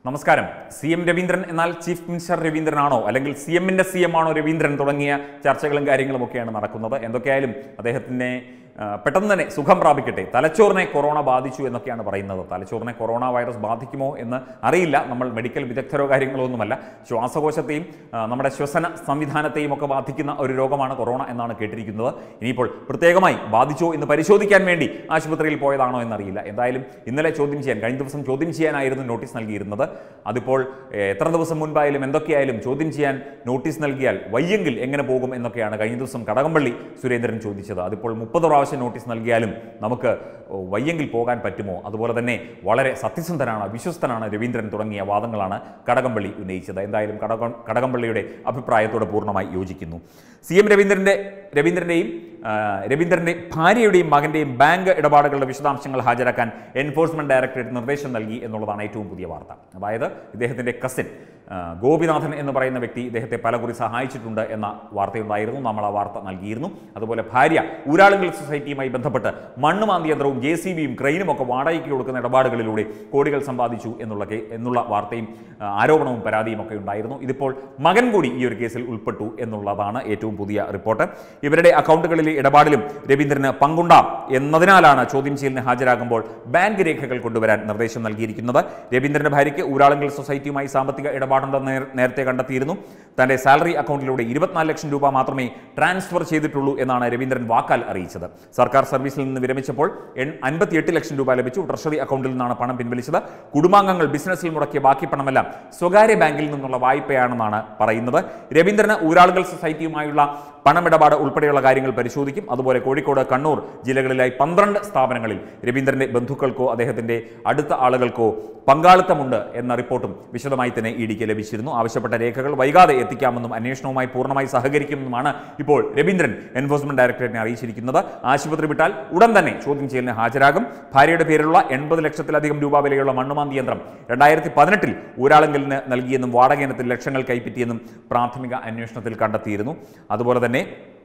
നമസ്കാരം C M Raveendran എന്നാൽ chief minister രവീന്ദ്രനാണോ അല്ലെങ്കിൽ സി എമ്മിന്റെ സി എം ആണോ രവീന്ദ്രൻ തുടങ്ങിയ ചർച്ചകളും കാര്യങ്ങളും ഒക്കെയാണ് നടക്കുന്നത് എന്തൊക്കെയായാലും അദ്ദേഹത്തിനെ ആ, പെട്ടെന്ന് തന്നെ സുഖം പ്രാപിക്കട്ടെ തലച്ചോറിനെ കൊറോണ ബാധിച്ചു എന്നൊക്കെയാണ് പറയുന്നത് തലച്ചോറിനെ കൊറോണ വൈറസ് ബാധിക്കുമോ എന്ന് അറിയില്ല നമ്മൾ മെഡിക്കൽ വിദഗ്ധരോ കാര്യങ്ങളോ ഒന്നുമല്ല ശ്വാസകോശത്തെയും ആ, നമ്മുടെ ശ്വസന സംവിധാനത്തെയും ഒക്കെ ബാധിക്കുന്ന ഒരു രോഗമാണ് കൊറോണ എന്നാണ് കേട്ടിരിക്കുന്നത് ഇനിയിപ്പോൾ പ്രത്യേകമായി ബാധിച്ചോ എന്ന് പരിശോധിക്കാൻ വേണ്ടി ആശുപത്രിയിൽ പോയതാണോ എന്നറിയില്ല എന്തായാലും ഇന്നലെ ചോദ്യം ചെയ്യാൻ കഴിഞ്ഞ ദിവസം ചോദ്യം ചെയ്യാനായിരുന്നു നോട്ടീസ് നൽകിയിരുന്നത് അതിപ്പോൾ ഏഹ്, എത്ര ദിവസം മുൻപായാലും എന്തൊക്കെയായാലും ചോദ്യം ചെയ്യാൻ നോട്ടീസ് നൽകിയാൽ വയ്യെങ്കിൽ എങ്ങനെ പോകും എന്നൊക്കെയാണ് കഴിഞ്ഞ ദിവസം കടകംപള്ളി സുരേന്ദ്രൻ ചോദിച്ചത് അതിപ്പോൾ മുപ്പത് പ്രാവശ്യം നോട്ടീസ് നൽകിയാലും നമുക്ക് വയ്യെങ്കിൽ പോകാൻ പറ്റുമോ അതുപോലെ തന്നെ വളരെ സത്യസന്ധനാണ് വിശ്വസ്തനാണ് രവീന്ദ്രൻ തുടങ്ങിയ വാദങ്ങളാണ് കടകംപള്ളി ഉന്നയിച്ചത് എന്തായാലും കടക കടകംപള്ളിയുടെ അഭിപ്രായത്തോട് പൂർണ്ണമായി യോജിക്കുന്നു സി എം രവീന്ദ്രൻ്റെ രവീന്ദ്രൻ്റെയും ആ, രവീന്ദ്രൻ്റെ ഭാര്യയുടെയും മകൻ്റെയും ബാങ്ക് ഇടപാടുകളുടെ വിശദാംശങ്ങൾ ഹാജരാക്കാൻ എൻഫോഴ്സ്മെന്റ് ഡയറക്ടറേറ്റ് നിർദ്ദേശം നൽകി എന്നുള്ളതാണ് ഏറ്റവും പുതിയ വാർത്ത അതായത് ഇദ്ദേഹത്തിൻ്റെ കസിൻ ആ, ഗോപിനാഥൻ എന്ന് പറയുന്ന വ്യക്തി ഇദ്ദേഹത്തെ പലകുറി സഹായിച്ചിട്ടുണ്ട് എന്ന വാർത്തയുണ്ടായിരുന്നു നമ്മൾ ആ വാർത്ത നൽകിയിരുന്നു അതുപോലെ ഭാര്യ ഊരാളുങ്കൽ സൊസൈറ്റിയുമായി ബന്ധപ്പെട്ട് മണ്ണ് മാന്തി യന്ത്രവും ജെ സി ബിയും ക്രെയിനും ഒക്കെ വാടകയ്ക്ക് കൊടുക്കുന്ന ഇടപാടുകളിലൂടെ കോടികൾ സമ്പാദിച്ചു എന്നുള്ള കേ- എന്നുള്ള വാർത്തയും ആ, ആരോപണവും പരാതിയും ഒക്കെ ഉണ്ടായിരുന്നു ഇതിപ്പോൾ മകൻ കൂടി ഈ ഒരു കേസിൽ ഉൾപ്പെട്ടു എന്നുള്ളതാണ് ഏറ്റവും പുതിയ റിപ്പോർട്ട് ഇവരുടെ അക്കൗണ്ടുകളിലെ ഇടപാടിലും രവീന്ദ്രന് പങ്കുണ്ടാം എന്നതിനാലാണ് ചോദ്യം ചെയ്യലിന് ഹാജരാകുമ്പോൾ ബാങ്ക് രേഖകൾ കൊണ്ടുവരാൻ നിർദ്ദേശം നൽകിയിരിക്കുന്നത് രവീന്ദ്രന്റെ ഭാര്യയ്ക്ക് ഊരാളുങ്കൽ സൊസൈറ്റിയുമായി സാമ്പത്തിക ഇടപാടുണ്ടെന്ന് നേർ- നേരത്തെ കണ്ടെത്തിയിരുന്നു തന്റെ സാലറി അക്കൗണ്ടിലൂടെ ഇരുപത്തിനാല് ലക്ഷം രൂപ മാത്രമേ ട്രാൻസ്ഫർ ചെയ്തിട്ടുള്ളൂ എന്നാണ് രവീന്ദ്രൻ വാക്കാൽ അറിയിച്ചത് സർക്കാർ സർവീസിൽ നിന്ന് വിരമിച്ചപ്പോൾ എൺ- അൻപത്തിയെട്ട് ലക്ഷം രൂപ ലഭിച്ചു ട്രഷറി അക്കൗണ്ടിൽ നിന്നാണ് പണം പിൻവലിച്ചത് കുടുംബാംഗങ്ങൾ ബിസിനസ്സിൽ മുടക്കിയ ബാക്കി പണമെല്ലാം സ്വകാര്യ ബാങ്കിൽ നിന്നുള്ള വായ്പയാണെന്നാണ് പറയുന്നത് രവീന്ദ്രന് ഊരാളുകൾ സൊസൈറ്റിയുമായുള്ള പണമിടപാട് ഉൾപ്പെടെയുള്ള കാര്യങ്ങൾ പരിശോധിക്കും അതുപോലെ കോഴിക്കോട് കണ്ണൂർ ജില്ലകളിലായി പന്ത്രണ്ട് സ്ഥാപനങ്ങളിൽ രവീന്ദ്രന്റെ ബന്ധുക്കൾക്കോ അദ്ദേഹത്തിന്റെ അടുത്ത ആളുകൾക്കോ പങ്കാളിത്തമുണ്ട് എന്ന റിപ്പോർട്ടും വിശദമായി തന്നെ ഇ ഡിക്ക് ലഭിച്ചിരുന്നു ആവശ്യപ്പെട്ട രേഖകൾ വൈകാതെ എത്തിക്കാമെന്നും അന്വേഷണവുമായി പൂർണ്ണമായി സഹകരിക്കുമെന്നുമാണ് ഇപ്പോൾ രവീന്ദ്രൻ എൻഫോഴ്സ്മെന്റ് ഡയറക്ടറേറ്റിനെ അറിയിച്ചിരിക്കുന്നത് ആശുപത്രി വിട്ടാൽ ഉടൻ തന്നെ ചോദ്യം ചെയ്യലിന് ഹാജരാകും ഭാര്യയുടെ പേരിലുള്ള എൺപത് ലക്ഷത്തിലധികം രൂപ വിലയുള്ള മണ്ണുമാന്തി യന്ത്രം രണ്ടായിരത്തി പതിനെട്ടിൽ ഊരാളങ്കലിന് നൽകിയെന്നും വാടക ഇനത്തിൽ ലക്ഷങ്ങൾ കൈപ്പറ്റിയെന്നും പ്രാഥമിക അന്വേഷണത്തിൽ കണ്ടെത്തിയിരുന്നു അതുപോലെ തന്നെ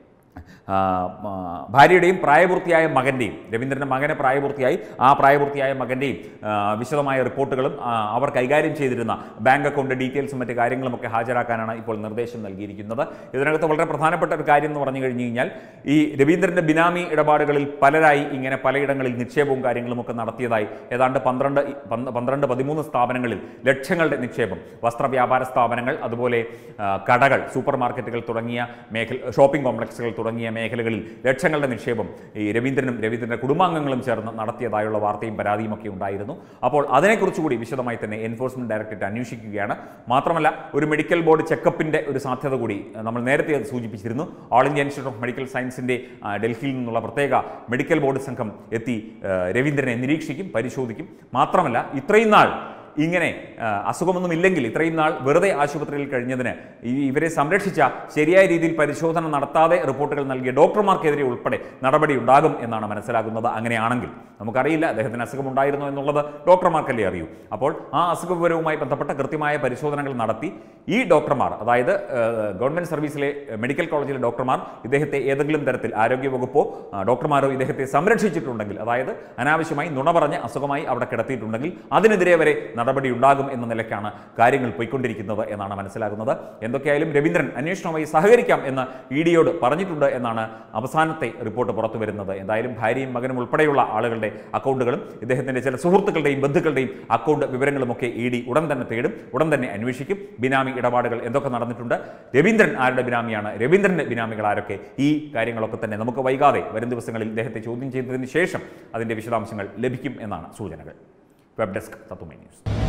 ആ, ആ, ഭാര്യയുടെയും പ്രായപൂർത്തിയായ മകൻ്റെയും രവീന്ദ്രൻ്റെ മകനെ പ്രായപൂർത്തിയായി ആ പ്രായപൂർത്തിയായ മകൻ്റെയും ആ, വിശദമായ റിപ്പോർട്ടുകളും ആ, അവർ കൈകാര്യം ചെയ്തിരുന്ന ബാങ്ക് അക്കൗണ്ട് ഡീറ്റെയിൽസും മറ്റ് കാര്യങ്ങളുമൊക്കെ ഹാജരാക്കാനാണ് ഇപ്പോൾ നിർദ്ദേശം നൽകിയിരിക്കുന്നത് ഇതിനകത്ത് വളരെ പ്രധാനപ്പെട്ട ഒരു കാര്യം എന്ന് പറഞ്ഞു കഴിഞ്ഞു കഴിഞ്ഞാൽ ഈ രവീന്ദ്രൻ്റെ ബിനാമി ഇടപാടുകളിൽ പലരായി ഇങ്ങനെ പലയിടങ്ങളിൽ നിക്ഷേപവും കാര്യങ്ങളും ഒക്കെ നടത്തിയതായി ഏതാണ്ട് പന്ത്രണ്ട് ഇ- പന്ത് പന്ത്രണ്ട് പതിമൂന്ന് സ്ഥാപനങ്ങളിൽ ലക്ഷങ്ങളുടെ നിക്ഷേപം വസ്ത്ര വ്യാപാര സ്ഥാപനങ്ങൾ അതുപോലെ ആ, കടകൾ സൂപ്പർ മാർക്കറ്റുകൾ തുടങ്ങിയ മേഖല ഷോപ്പിംഗ് കോംപ്ലക്സുകൾ തുടങ്ങിയ മേഖലകളിൽ ലക്ഷങ്ങളുടെ നിക്ഷേപം ഈ രവീന്ദ്രനും രവീന്ദ്രൻ്റെ കുടുംബാംഗങ്ങളും ചേർന്ന് നടത്തിയതായുള്ള വാർത്തയും പരാതിയും ഒക്കെ ഉണ്ടായിരുന്നു അപ്പോൾ അതിനെക്കുറിച്ച് കൂടി വിശദമായി തന്നെ എൻഫോഴ്സ്മെന്റ് ഡയറക്ടറേറ്റ് അന്വേഷിക്കുകയാണ് മാത്രമല്ല ഒരു മെഡിക്കൽ ബോർഡ് ചെക്കപ്പിന്റെ ഒരു സാധ്യത കൂടി ആ, നമ്മൾ നേരത്തെ അത് സൂചിപ്പിച്ചിരുന്നു all India institute of medical സയൻസിന്റെ ആ, ഡൽഹിയിൽ നിന്നുള്ള പ്രത്യേക മെഡിക്കൽ ബോർഡ് സംഘം എത്തി ആ, രവീന്ദ്രനെ നിരീക്ഷിക്കും പരിശോധിക്കും മാത്രമല്ല ഇത്രയും നാൾ ഇങ്ങനെ ആ, അസുഖമൊന്നും ഇല്ലെങ്കിൽ ഇത്രയും നാൾ വെറുതെ ആശുപത്രിയിൽ കഴിഞ്ഞതിന് ഈ ഇവരെ സംരക്ഷിച്ച ശരിയായ രീതിയിൽ പരിശോധന നടത്താതെ റിപ്പോർട്ടുകൾ നൽകിയ ഡോക്ടർമാർക്കെതിരെ ഉൾപ്പെടെ നടപടി ഉണ്ടാകും എന്നാണ് മനസ്സിലാകുന്നത് അങ്ങനെയാണെങ്കിൽ നമുക്കറിയില്ല അദ്ദേഹത്തിന് അസുഖമുണ്ടായിരുന്നോ എന്നുള്ളത് ഡോക്ടർമാർക്കല്ലേ അറിയൂ അപ്പോൾ ആ അസുഖ വിവരവുമായി ബന്ധപ്പെട്ട കൃത്യമായ പരിശോധനകൾ നടത്തി ഈ ഡോക്ടർമാർ അതായത് ആ, ഗവൺമെന്റ് സർവീസിലെ മെഡിക്കൽ കോളേജിലെ ഡോക്ടർമാർ ഇദ്ദേഹത്തെ ഏതെങ്കിലും തരത്തിൽ ആരോഗ്യ വകുപ്പോ ആ, ഡോക്ടർമാരോ ഇദ്ദേഹത്തെ സംരക്ഷിച്ചിട്ടുണ്ടെങ്കിൽ അതായത് അനാവശ്യമായി നുണ പറഞ്ഞ് അസുഖമായി അവിടെ കിടത്തിയിട്ടുണ്ടെങ്കിൽ അതിനെതിരെ വരെ നടപടി ഉണ്ടാകും എന്ന നിലയ്ക്കാണ് കാര്യങ്ങൾ പോയിക്കൊണ്ടിരിക്കുന്നത് എന്നാണ് മനസ്സിലാകുന്നത് എന്തൊക്കെയായാലും രവീന്ദ്രൻ അന്വേഷണവുമായി സഹകരിക്കാം എന്ന് ഇ ഡിയോട് പറഞ്ഞിട്ടുണ്ട് എന്നാണ് അവസാനത്തെ റിപ്പോർട്ട് പുറത്തു വരുന്നത് എന്തായാലും ഭാര്യയും മകനും ഉൾപ്പെടെയുള്ള ആളുകളുടെ അക്കൗണ്ടുകളും ഇദ്ദേഹത്തിന്റെ ചില സുഹൃത്തുക്കളുടെയും ബന്ധുക്കളുടെയും അക്കൗണ്ട് വിവരങ്ങളുമൊക്കെ ഇ ഡി ഉടൻ തന്നെ തേടും ഉടൻ തന്നെ അന്വേഷിക്കും ബിനാമി ഇടപാടുകൾ എന്തൊക്കെ നടന്നിട്ടുണ്ട് രവീന്ദ്രൻ ആരുടെ ബിനാമിയാണ് രവീന്ദ്രന്റെ ബിനാമികൾ ആരൊക്കെ ഈ കാര്യങ്ങളൊക്കെ തന്നെ നമുക്ക് വൈകാതെ വരും ദിവസങ്ങളിൽ ഇദ്ദേഹത്തെ ചോദ്യം ചെയ്തതിന് ശേഷം അതിന്റെ വിശദാംശങ്ങൾ ലഭിക്കും എന്നാണ് സൂചനകൾ വെബ് ഡെസ്ക് തത്തുമൈ ന്യൂസ്